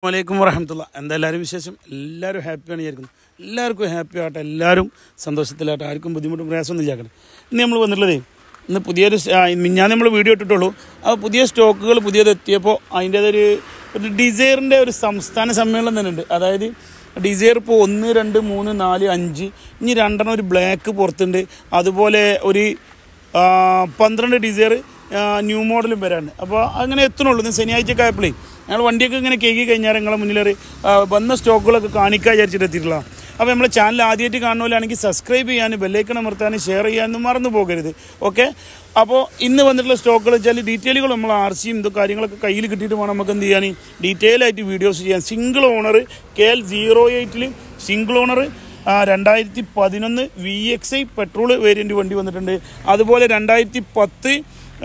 വലൈക്കും വറഹമത്തുള്ള എന്താ എല്ലാവരും വിശേഷം എല്ലാവരും ഹാപ്പിയാണ് വിചാരിക്കുന്നത് എല്ലാവർക്കും ഹാപ്പി ആവട്ടെ എല്ലാവരും സന്തോഷത്തിലാട്ടെ ആർക്കും ബുദ്ധിമുട്ടും പ്രയാസമൊന്നും ഇല്ലാക്കട്ടെ ഇന്ന് നമ്മൾ വന്നിട്ടുള്ളതേ ഇന്ന് പുതിയൊരു സ്- ആ, മിഞ്ഞാൻ നമ്മൾ വീഡിയോ ഇട്ടിട്ടുള്ളൂ ആ പുതിയ സ്റ്റോക്കുകൾ പുതിയത് എത്തിയപ്പോൾ അതിൻ്റേതൊരു ഒരു ഡിസൈറിൻ്റെ ഒരു സംസ്ഥാന സമ്മേളനം തന്നെ ഉണ്ട് അതായത് ഡിസൈർ ഇപ്പോൾ ഒന്ന് രണ്ട് മൂന്ന് നാല് അഞ്ച് ഇനി രണ്ടെണ്ണം ഒരു ബ്ലാക്ക് പുറത്തുണ്ട് അതുപോലെ ഒരു ആ, പന്ത്രണ്ട് ഡിസൈർ ന്യൂ മോഡലും വരാനുണ്ട് അപ്പോൾ അങ്ങനെ എത്തണുള്ളൂ ഇന്ന് ശനിയാഴ്ചയൊക്കെ ആയപ്പോഴേ ഞങ്ങൾ വണ്ടിയൊക്കെ ഇങ്ങനെ കേക്കി കഴിഞ്ഞാൽ നിങ്ങളെ മുന്നിലൊരു ആ, വന്ന സ്റ്റോക്കുകളൊക്കെ കാണിക്കാൻ വിചാരിച്ചിട്ട് എത്തിയിട്ടുള്ള അപ്പോൾ നമ്മളെ ചാനൽ ആദ്യമായിട്ട് കാണുന്നവരാണെങ്കിൽ സബ്സ്ക്രൈബ് ചെയ്യാനും ബെല്ലൈക്കൺ അമർത്താനും ഷെയർ ചെയ്യാനും മറന്നു പോകരുത് ഓക്കെ അപ്പോൾ ഇന്ന് വന്നിട്ടുള്ള സ്റ്റോക്കുകൾ വെച്ചാൽ ഡീറ്റെയിലുകൾ നമ്മൾ ആർ സിയും ഇതും കാര്യങ്ങളൊക്കെ കയ്യിൽ കിട്ടിയിട്ട് വേണം നമുക്ക് എന്ത് ചെയ്യാൻ ഡീറ്റെയിൽ ആയിട്ട് വീഡിയോസ് ചെയ്യാൻ single owner K L zero എയ്റ്റിൽ സിംഗിൾ ഓണർ രണ്ടായിരത്തി പതിനൊന്ന് V X I petrol variant വണ്ടി വന്നിട്ടുണ്ട് അതുപോലെ രണ്ടായിരത്തി പത്ത്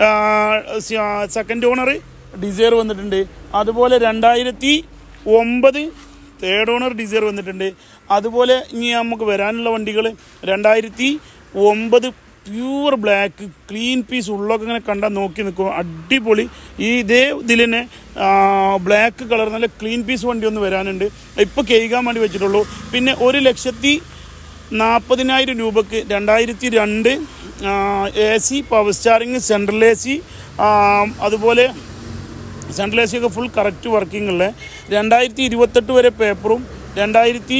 സെക്കൻഡ് ഓണർ ഡിസയർ വന്നിട്ടുണ്ട് അതുപോലെ രണ്ടായിരത്തി ഒമ്പത് തേർഡ് ഓണർ ഡിസയർ വന്നിട്ടുണ്ട് അതുപോലെ ഇനി നമുക്ക് വരാനുള്ള വണ്ടികൾ രണ്ടായിരത്തി ഒമ്പത് പ്യൂർ ബ്ലാക്ക് ക്ലീൻ പീസ് ഉള്ളൊക്കെ ഇങ്ങനെ കണ്ടാൽ നോക്കി നിൽക്കും അടിപൊളി ഈ ഇതേ ഇതിൽ തന്നെ ബ്ലാക്ക് കളർ നല്ല ക്ലീൻ പീസ് വണ്ടി ഒന്ന് വരാനുണ്ട് ഇപ്പോൾ കേൾക്കാൻ വേണ്ടി വെച്ചിട്ടുള്ളൂ പിന്നെ ഒരു ലക്ഷത്തി നാൽപ്പതിനായിരം രൂപക്ക് രണ്ടായിരത്തി രണ്ട് A C power steering central A C അതുപോലെ സെൻട്രൽ എ സി ഒക്കെ ഫുൾ കറക്റ്റ് വർക്കിംഗ് ഉള്ള രണ്ടായിരത്തി ഇരുപത്തെട്ട് വരെ പേപ്പറും രണ്ടായിരത്തി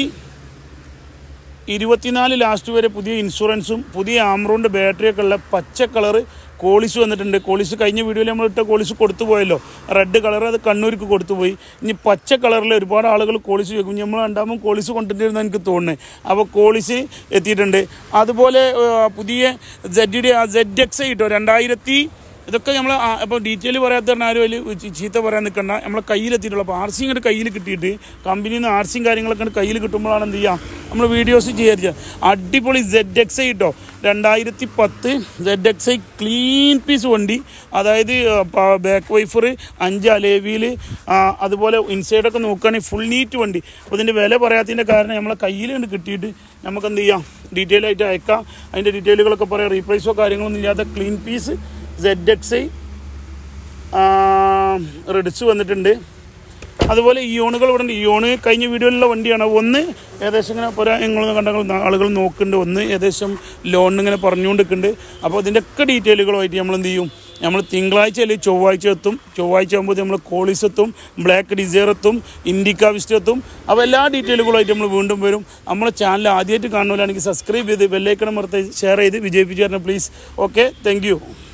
ഇരുപത്തിനാല് ലാസ്റ്റ് വരെ പുതിയ ഇൻഷുറൻസും പുതിയ ആംറോണ്ട് ബാറ്ററിയൊക്കെ ഉള്ള പച്ച കളറ് കോളിസ് വന്നിട്ടുണ്ട് കോളിസ് കഴിഞ്ഞ വീഡിയോയിൽ നമ്മൾ ഇട്ട കോളിസ് കൊടുത്തു പോയല്ലോ റെഡ് കളർ അത് കണ്ണൂർക്ക് കൊടുത്തു പോയി ഇനി പച്ച കളറിൽ ഒരുപാട് ആളുകൾ കോളിസ് ചോദിക്കും നമ്മൾ രണ്ടാമത് കോളിസ് കൊണ്ടിരുന്ന എനിക്ക് തോന്നുന്നത് അപ്പോൾ കോളിസ് എത്തിയിട്ടുണ്ട് അതുപോലെ ആ, പുതിയ സെഡിയുടെ ആ സെഡ് എക്സ് കിട്ടോ രണ്ടായിരത്തി ഇതൊക്കെ നമ്മൾ ഇപ്പോൾ ഡീറ്റെയിൽ പറയാത്ത ആരും അതിൽ ചീത്ത പറയാൻ നിൽക്കണ്ട നമ്മളെ കയ്യിലെത്തിയിട്ടുള്ളൂ അപ്പോൾ ആർ സി ഇങ്ങോട്ട് കയ്യിൽ കിട്ടിയിട്ട് കമ്പനിയിൽ നിന്ന് ആർ സിയും കാര്യങ്ങളൊക്കെ ഇങ്ങോട്ട് കയ്യിൽ കിട്ടുമ്പോഴാണ് എന്ത് ചെയ്യുക നമ്മൾ വീഡിയോസ് ചെയ്യാറില്ല അടിപൊളി സെഡ് എക്സ് ഐ കേട്ടോ രണ്ടായിരത്തി പത്ത് Z X I clean piece വണ്ടി അതായത് ബാക്ക് വൈഫർ അഞ്ച് അലേവിയിൽ അതുപോലെ ഇൻസൈഡൊക്കെ നോക്കുകയാണെങ്കിൽ ഫുൾ നീറ്റ് വണ്ടി അപ്പോൾ ഇതിൻ്റെ വില പറയാത്തതിൻ്റെ കാരണം നമ്മളെ കയ്യിൽ കൊണ്ട് കിട്ടിയിട്ട് നമുക്ക് എന്ത് ചെയ്യാം ഡീറ്റെയിൽ ആയിട്ട് അയക്കാം അതിൻ്റെ ഡീറ്റെയിലുകളൊക്കെ പറയാം റീപ്രൈസോ കാര്യങ്ങളൊന്നും ഇല്ലാത്ത clean piece Z X I റെഡിച്ച് വന്നിട്ടുണ്ട് അതുപോലെ ഇയോണുകൾ ഇവിടെ ഉണ്ട് ഇയോണ് കഴിഞ്ഞ വീഡിയോയിലുള്ള വണ്ടിയാണ് ഒന്ന് ഏകദേശം ഇങ്ങനെ പുര നിങ്ങൾ കണ്ട ആളുകൾ നോക്കുന്നുണ്ട് ഒന്ന് ഏകദേശം ലോണിന് ഇങ്ങനെ പറഞ്ഞുകൊണ്ടിരിക്കുന്നുണ്ട് അപ്പോൾ ഇതിൻ്റെയൊക്കെ ഡീറ്റെയിലുകളുമായിട്ട് നമ്മൾ എന്ത് ചെയ്യും നമ്മൾ തിങ്കളാഴ്ച അല്ലെങ്കിൽ ചൊവ്വാഴ്ച എത്തും ചൊവ്വാഴ്ച ആകുമ്പോൾ നമ്മൾ കോളിസ് എത്തും ബ്ലാക്ക് ഡിസയർ എത്തും ഇൻഡിക്ക വിസ്റ്റ് എത്തും അപ്പോൾ എല്ലാ ഡീറ്റെയിലുകളായിട്ട് നമ്മൾ വീണ്ടും വരും നമ്മുടെ ചാനൽ ആദ്യമായിട്ട് കാണുന്നവരാണെങ്കിൽ സബ്സ്ക്രൈബ് ചെയ്ത് ബെല്ലൈക്കണം മറത്ത് ഷെയർ ചെയ്ത് വിജയിപ്പിച്ചു തരണം പ്ലീസ് ഓക്കെ താങ്ക്